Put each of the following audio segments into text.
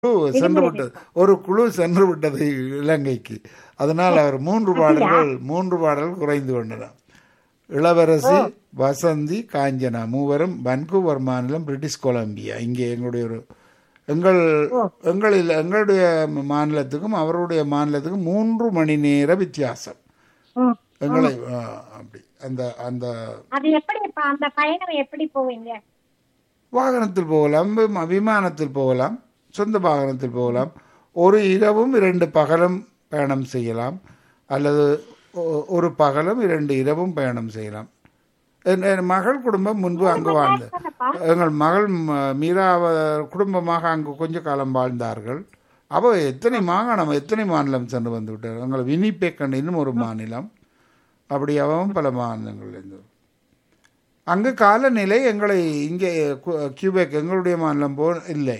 குழு சென்று விட்டது ஒரு குழு சென்று விட்டது இலங்கைக்கு அதனால் அவர் மூன்று பாடல்கள் மூன்று பாடல்கள் குறைந்து கொண்டன இளவரசி வசந்தி காஞ்சனா மூவரும் வன்கூவர் மாநிலம் பிரிட்டிஷ் கொலம்பியா இங்கே எங்களுடைய ஒரு எங்கள் எங்களில் எங்களுடைய மாநிலத்துக்கும் அவருடைய மாநிலத்துக்கும் மூன்று மணி நேர வித்தியாசம் ம். எங்களை ஆ, அப்படி அந்த அந்த அது எப்படி இப்ப அந்த பயணம் எப்படி போவீங்க வாகனத்தில் போகலாம் விம- விமானத்தில் போகலாம் சொந்த வாகனத்தில் போகலாம் ஒரு இரவும் இரண்டு பகலும் பயணம் செய்யலாம் அல்லது ஒ- ஒரு பகலும் இரண்டு இரவும் பயணம் செய்யலாம் என் என் மகள் குடும்பம் முன்பு அங்கு வாழ்ந்து எங்கள் மகள் ம- மீரா அவ குடும்பமாக அங்கு கொஞ்ச காலம் வாழ்ந்தார்கள் அவ எத்தனை மாகாணம் எத்தனை மாநிலம் சென்று வந்து விட்டார் எங்கள் வினிபேக்கன் இன்னும் ஒரு மாநிலம் அப்படி அவவும் பல மாநிலங்கள் இருந்து அங்கு காலநிலை எங்களை இங்கே கு- கியூபெக் எங்களுடைய மாநிலம் போல் இல்லை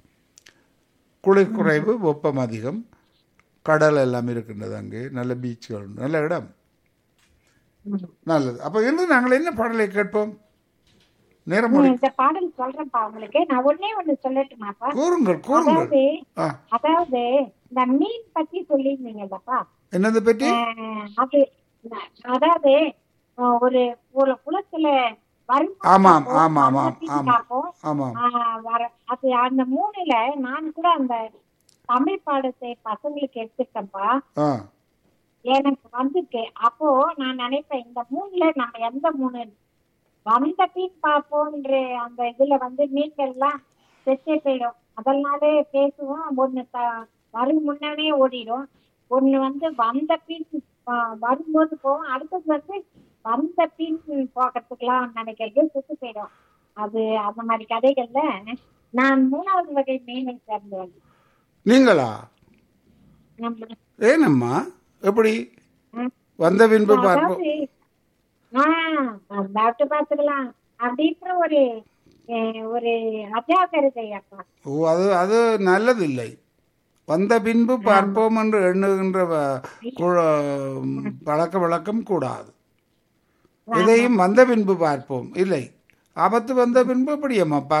குளிர் குறைவு வெப்பம் அதிகம் கடல் எல்லாம் இருக்கின்றது அங்கே நல்ல பீச்சுகள் உண்டு. நல்ல இடம் நல்லது அப்போ இன்று நாங்கள் என்ன பாடலை கேட்போம் நேரம் ம், முடி இந்த பாடல் சொல்றேன்ப்பா உங்களுக்கு நான் ஒன்னே ஒண்ணு சொல்லட்டுமாப்பா கூறுங்கள் கூறுங்கள் அதாவது ஆ அதாவது இந்த மீன் பத்தி சொல்லியிருந்தீங்கல்லப்பா என்னது பற்றி அஹ், அது அதாவது அஹ், ஒரு ஒரு குளத்துல வரும் ஆமாம் ஆமாம் ஆமாம் ஆமாம் பார்ப்போம் ஆமாம் ஆஹ் வர அது அந்த மூணுல நான் கூட அந்த தமிழ் பாடத்தை பசங்களுக்கு எடுத்துட்டேன்ப்பா ஆ எனக்கு வந்திருக்கு அப்போ நான் நினைப்பேன் இந்த மூணுல நம்ம எந்த மூணு வந்த பின் பார்ப்போன்ற அந்த இதுல வந்து மீன்கள்லாம் செத்தே போயிடும் அதனாலே பேசுவோம் ஒண்ணு த வரும் முன்னாலே ஓடிடும் ஒண்ணு வந்து வந்த பின் ஆ, வரும்போது போவோம் அடுத்தது வந்து வந்த பின் போகிறதுக்கெல்லாம் நினைக்கிறது செத்து போயிடும் அது அந்த மாதிரி கதைகள்ல நான் மூணாவது வகை மீனை சேர்ந்தவன் நீங்களா நம்ம ஏனம்மா எப்படி ம். வந்த பின்பு பார்ப்போம் அதாவது, ஆ, டாக்டர் பாத்துக்கலாம் அப்படின்ற ஒரு அஹ், ஒரு அஜாக்கிரதை அப்பா ஓ அது அது நல்லதில்லை வந்த பின்பு பார்ப்போம் என்று எண்ணுகின்ற வ- கு- பழக்க வழக்கம் கூடாது எதையும் வந்த பின்பு பார்ப்போம் இல்லை ஆபத்து வந்த பின்பு அப்படியம்மா பா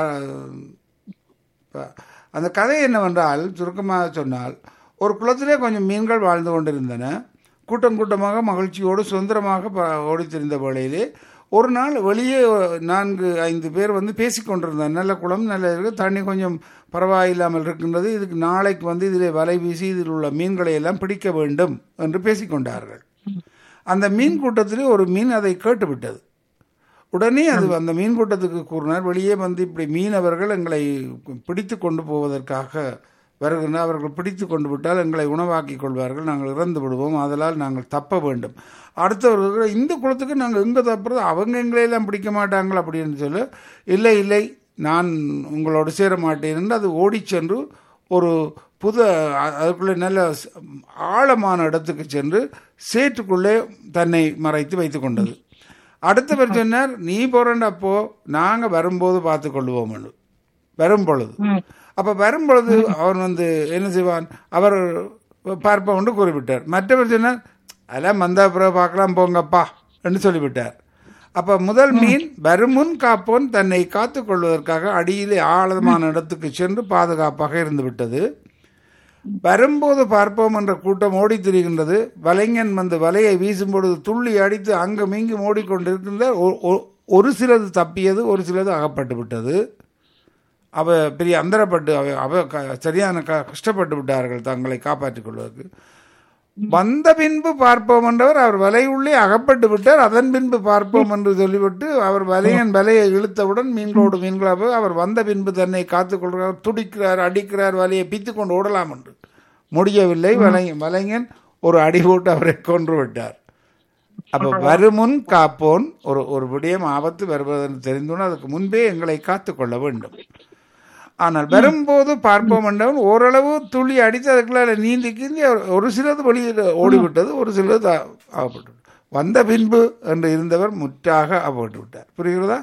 ப- அந்த கதை என்னவென்றால் சுருக்கமாக சொன்னால் ஒரு குளத்திலே கொஞ்சம் மீன்கள் வாழ்ந்து கொண்டிருந்தன கூட்டம் கூட்டமாக மகிழ்ச்சியோடு சுதந்திரமாக ப- ஓடித் திரிந்த வேளையிலே ஒரு நாள் வெளியே நான்கு ஐந்து பேர் வந்து பேசிக்கொண்டிருந்தார் நல்ல குளம் நல்ல இருக்கு தண்ணி கொஞ்சம் பரவாயில்லாமல் இருக்கின்றது இதுக்கு நாளைக்கு வந்து இதில் வலை வீசி இதில் உள்ள மீன்களை எல்லாம் பிடிக்க வேண்டும் என்று பேசிக்கொண்டார்கள் அந்த மீன் கூட்டத்திலே ஒரு மீன் அதை கேட்டுவிட்டது உடனே அது அந்த மீன் கூட்டத்துக்கு கூறினார் வெளியே வந்து இப்படி மீனவர்கள் எங்களை பிடித்து கொண்டு போவதற்காக வருகின்ற அவர்கள் பிடித்து கொண்டு விட்டால் எங்களை உணவாக்கி கொள்வார்கள் நாங்கள் இறந்து விடுவோம் அதனால் நாங்கள் தப்ப வேண்டும் அடுத்தவர்கள் இந்த குளத்துக்கு நாங்கள் எங்கே தப்புறது அவங்க எங்களையெல்லாம் பிடிக்க மாட்டாங்கள் அப்படின்னு சொல்லி இல்லை இல்லை நான் உங்களோடு சேர மாட்டேன் என்று அது ஓடிச் சென்று ஒரு புது அ- அதுக்குள்ளே நல்ல ஸ்- ஆழமான இடத்துக்கு சென்று சேற்றுக்குள்ளே தன்னை மறைத்து வைத்துக் கொண்டது அடுத்தவர் சொன்னார் நீ போறண்டப்போ நாங்க வரும்போது பார்த்து கொள்வோம் வரும் பொழுது அப்ப வரும் பொழுது அவன் வந்து என்ன செய்வான் அவர் பார்ப்போம் என்று குறிப்பிட்டார் மற்றவர் சொன்னார் அதெல்லாம் வந்த பிறகு பார்க்கலாம் போங்கப்பா என்று சொல்லிவிட்டார் அப்ப முதல் மீன் வருமுன் காப்போன் தன்னை காத்துக் கொள்வதற்காக அடியிலே ஆழமான இடத்துக்கு சென்று பாதுகாப்பாக இருந்து விட்டது வரும்போது பார்ப்போம் என்ற கூட்டம் ஓடித் திரிகின்றது வலைஞன் வந்து வலையை வீசும் பொழுது துள்ளி அடித்து அங்கும் இங்கும் ஓடிக்கொண்டிருக்கின்ற ஒ- ஒ- ஒரு சிலது தப்பியது ஒரு சிலது அகப்பட்டு விட்டது அவ பெரிய அந்தரப்பட்டு அவ அவ க- சரியான க- கஷ்டப்பட்டு விட்டார்கள் தங்களை காப்பாற்றிக் கொள்வதற்கு வந்த பின்பு பார்ப்போம் என்றவர் அவர் வலை உள்ளே அகப்பட்டு விட்டார் அதன் பின்பு பார்ப்போம் என்று சொல்லிவிட்டு அவர் வலையன் வலையை இழுத்தவுடன் மீன்களோடு மீன்களாக அவர் வந்த பின்பு தன்னை காத்துக் கொள்கிறார் துடிக்கிறார் அடிக்கிறார் வலையை பித்து கொண்டு ஓடலாம் என்று முடியவில்லை வலை வலைஞன் ஒரு அடி போட்டு அவரை கொன்று விட்டார் அப்ப வருமுன் காப்போன் ஒரு ஒரு விடயம் ஆபத்து வருவதென்று தெரிந்துடன் அதுக்கு முன்பே எங்களை காத்துக் கொள்ள வேண்டும் ஆனால் வரும்போது பார்ப்போம் என்றவன் ஓரளவு துளி அடித்து அதுக்குள்ள நீந்தி கீந்தி அவர் ஒரு சிலது வெளியில் ஓடிவிட்டது ஒரு சிலது ஆ- ஆகப்பட்டு வந்த பின்பு என்று இருந்தவர் முற்றாக அகப்பட்டு விட்டார் புரிகிறதா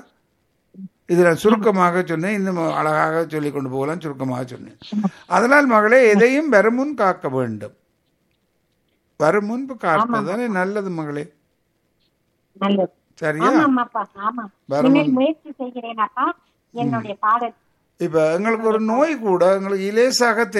இது நான் சுருக்கமாக சொன்னேன் இன்னும் அழகாக சொல்லிக் கொண்டு போகலாம் சுருக்கமாக சொன்னேன் அதனால் மகளே எதையும் வருமுன் காக்க வேண்டும் வரும் முன்பு காப்பதுதானே நல்லது மகளே நல்லது சரியா ஆமாமாப்பா ஆமா வரும் இனிமேல் முயற்சி செய்கிறேனாப்பா என்னுடைய பாடல் இப்ப எங்களுக்கு ஒரு நோய் கூட எங்களுக்கு இலேசாக